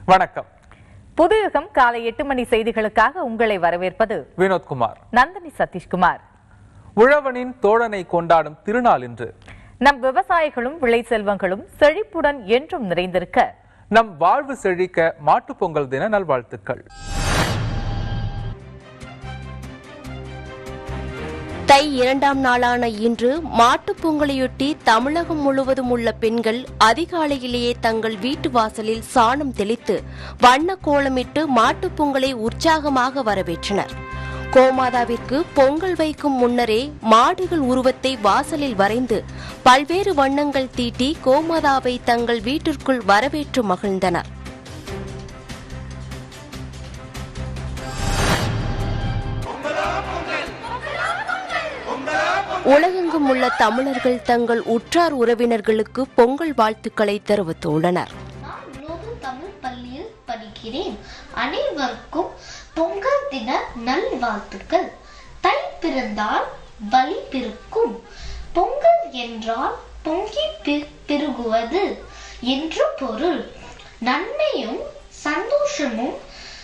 வணக்கம் புதுயுகம் காலை எட்டு மணி செய்திகளுக்காக உங்களை வரவேற்பது வினோத்குமார் நந்தினி சதீஷ்குமார் உழவனின் தோழனை கொண்டாடும் திருநாள் இன்று நம் விவசாயிகளும் விளை செல்வங்களும் செழிப்புடன் என்றும் நிறைந்திருக்க நம் வாழ்வு செழிக்க மாட்டுப் பொங்கல் தின நல்வாழ்த்துக்கள் தை இரண்டாம் நாளான இன்று மாட்டுப் பொங்கலையொட்டி தமிழகம் முழுவதும் உள்ள பெண்கள் அதிகாலையிலேயே தங்கள் வீட்டு வாசலில் சாணம் தெளித்து வண்ண கோலமிட்டு மாட்டுப் பொங்கலை உற்சாகமாக வரவேற்றனர் கோமாதாவிற்கு பொங்கல் வைக்கும் முன்னரே மாடுகள் உருவத்தை வாசலில் வரைந்து பல்வேறு வண்ணங்கள் தீட்டி கோமாதாவை தங்கள் வீட்டிற்குள் வரவேற்று மகிழ்ந்தனர் உலகெங்கும் உள்ள தமிழர்கள் தங்கள் உற்றார் உறவினர்களுக்கு பொங்கல் வாழ்த்துக்களை தெரிவித்துள்ளனர் நான் குளோபல் தமிழ் பள்ளியில் படிக்கிறேன் அனைவருக்கும் பொங்கல் தின நல்வாழ்த்துக்கள் தை பிறந்தால் வழி பிறக்கும் பொங்கல் என்றால் பொங்கி பெ- பெருகுவது என்று பொருள் நன்மையும் சந்தோஷமும்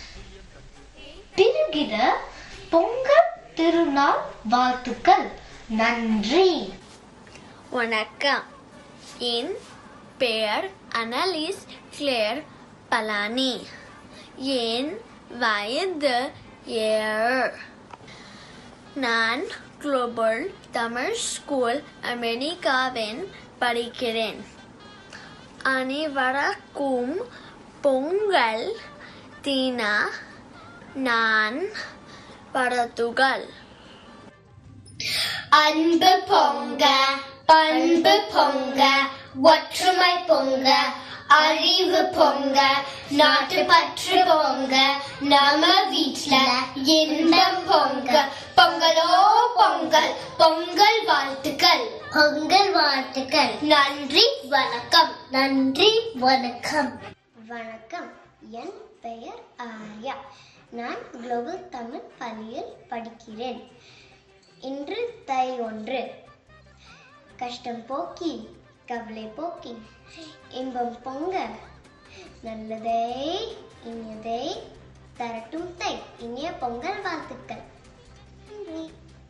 பெருகிட பொங்கல் திருநாள் வாழ்த்துக்கள் நன்றி வணக்கம் என் பெயர் அனலிஸ் கிளேர் பலானி என் வயது ஏழு நான் குளோபல் தமிழ் ஸ்கூல் அமெரிக்காவின் படிக்கிறேன் அனைவருக்கும் பொங்கல் தின நான் வரத்துகள் அன்பு பொங்க பண்பு பொங்க ஒற்றுமை பொங்க அறிவு பொங்க நாட்டு பற்று பொங்க நம்ம வீட்ல இன்பம் பொங்க பொங்கலோ பொங்கல் பொங்கல் வாழ்த்துக்கள் பொங்கல் வாழ்த்துக்கள் நன்றி வணக்கம் நன்றி வணக்கம் வணக்கம் என் பெயர் ஆர்யா நான் குளோபல் தமிழ் பள்ளியில் படிக்கிறேன் இன்று தை ஒன்று கஷ்டம் போக்கி கவலை போக்கி இன்பம் பொங்க நல்லதை இனியதை தரட்டும் தை இனிய பொங்கல் வாழ்த்துக்கள் நன்றி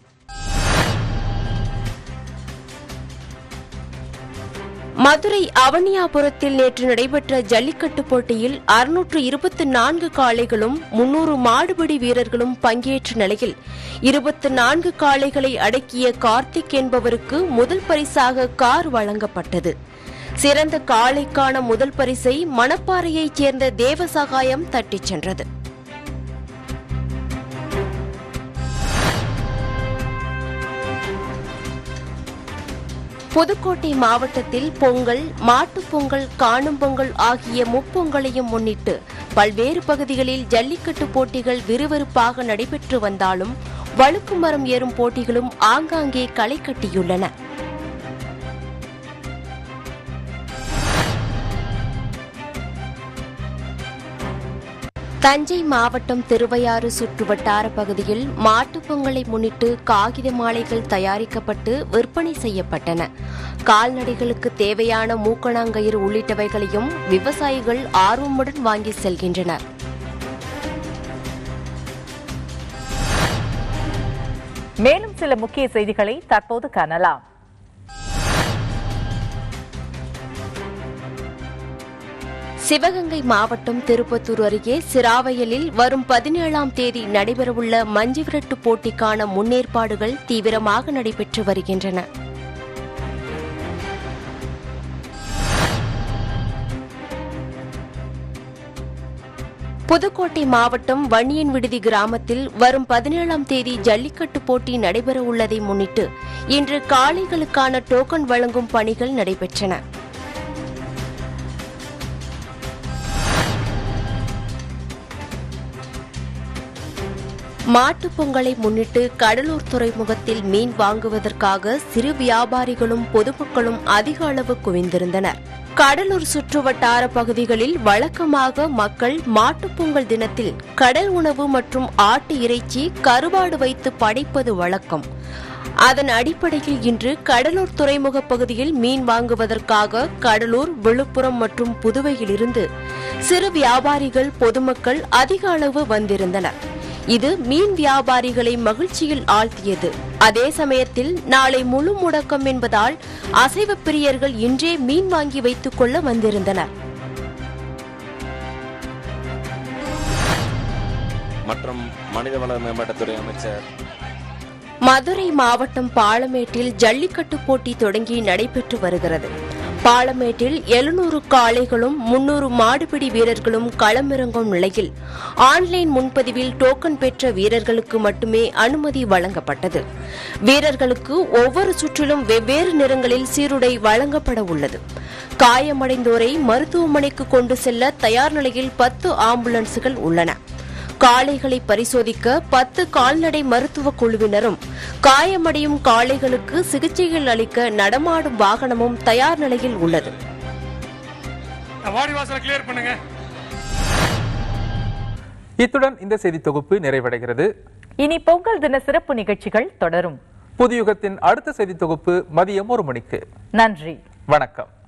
மதுரை அவனியாபுரத்தில் நேற்று நடைபெற்ற ஜல்லிக்கட்டு போட்டியில் அறுநூற்று இருபத்தி நான்கு காளைகளும் முன்னூறு மாடுபிடி வீரர்களும் பங்கேற்ற நிலையில் இருபத்தி நான்கு காளைகளை அடக்கிய கார்த்திக் என்பவருக்கு முதல் பரிசாக கார் வழங்கப்பட்டது சிறந்த காளைக்கான முதல் பரிசை மணப்பாறையைச் சேர்ந்த தேவசகாயம் தட்டிச் சென்றது புதுக்கோட்டை மாவட்டத்தில் பொங்கல் மாட்டுப் பொங்கல் காணும் பொங்கல் ஆகிய முப்பொங்கலையும் முன்னிட்டு பல்வேறு பகுதிகளில் ஜல்லிக்கட்டு போட்டிகள் விறுவிறுப்பாக நடைபெற்று வந்தாலும் வழுக்கு மரம் ஏறும் போட்டிகளும் ஆங்காங்கே களை கட்டியுள்ளன தஞ்சை மாவட்டம் திருவையாறு சுற்றுவட்டார பகுதியில் மாட்டுப் பொங்கலை முன்னிட்டு காகித மாலைகள் தயாரிக்கப்பட்டு விற்பனை செய்யப்பட்டன கால்நடைகளுக்கு தேவையான மூக்கணாங்கயிறு உள்ளிட்டவைகளையும் விவசாயிகள் ஆர்வமுடன் வாங்கி செல்கின்றனர் மேலும் சில முக்கிய செய்திகளை தற்போது காணலாம் சிவகங்கை மாவட்டம் திருப்பத்தூர் அருகே சிராவயலில் வரும் பதினேழாம் தேதி நடைபெறவுள்ள மஞ்சுவிரட்டு போட்டிக்கான முன்னேற்பாடுகள் தீவிரமாக நடைபெற்று வருகின்றன புதுக்கோட்டை மாவட்டம் வன்னியன் விடுதி கிராமத்தில் வரும் பதினேழாம் தேதி ஜல்லிக்கட்டு போட்டி நடைபெற உள்ளதை முன்னிட்டு இன்று காளைகளுக்கான டோக்கன் வழங்கும் பணிகள் நடைபெற்றன மாட்டுப் பொங்கலை முன்னிட்டு கடலூர் துறைமுகத்தில் மீன் வாங்குவதற்காக சிறு வியாபாரிகளும் பொதுமக்களும் அதிக அளவு குவிந்திருந்தனர் கடலூர் சுற்றுவட்டார பகுதிகளில் வழக்கமாக மக்கள் மாட்டுப் பொங்கல் தினத்தில் கடல் உணவு மற்றும் ஆட்டு இறைச்சி கருவாடு வைத்து படைப்பது வழக்கம் அதன் அடிப்படையில் இன்று கடலூர் துறைமுக பகுதியில் மீன் வாங்குவதற்காக கடலூர் விழுப்புரம் மற்றும் புதுவையிலிருந்து சிறு வியாபாரிகள் பொதுமக்கள் அதிக அளவு வந்திருந்தனர் இது மீன் வியாபாரிகளை மகிழ்ச்சியில் ஆழ்த்தியது அதே சமயத்தில் நாளை முழு முடக்கம் என்பதால் அசைவ பிரியர்கள் இன்றே மீன் வாங்கி வைத்துக் கொள்ள வந்திருந்தனர் மற்றும் மனிதவள மேம்பாட்டுத்துறை அமைச்சர் மதுரை மாவட்டம் பாலமேட்டில் ஜல்லிக்கட்டு போட்டி தொடங்கி நடைபெற்று வருகிறது பாலமேட்டில் எழுநூறு காளைகளும் முன்னூறு மாடுபிடி வீரர்களும் களமிறங்கும் நிலையில் ஆன்லைன் முன்பதிவில் டோக்கன் பெற்ற வீரர்களுக்கு மட்டுமே அனுமதி வழங்கப்பட்டது வீரர்களுக்கு ஒவ்வொரு சுற்றிலும் வெவ்வேறு நிறங்களில் சீருடை வழங்கப்பட உள்ளது காயமடைந்தோரை மருத்துவமனைக்கு கொண்டு செல்ல தயார் நிலையில் பத்து ஆம்புலன்ஸ்கள் உள்ளன காளைகளை பரிசோதிக்க பத்து கால்நடை மருத்துவ குழுவினரும் காயமடையும் காளைகளுக்கு சிகிச்சைகள் அளிக்க நடமாடும் வாகனமும் தயார் நிலையில் உள்ளது வாடி வாசலை கிளியர் பண்ணுங்க இத்துடன் இந்த செய்தி தொகுப்பு நிறைவடைகிறது இனி பொங்கல் தின சிறப்பு நிகழ்ச்சிகள் தொடரும் புதியுகத்தின் அடுத்த செய்தி தொகுப்பு மதியம் ஒரு மணிக்கு நன்றி வணக்கம்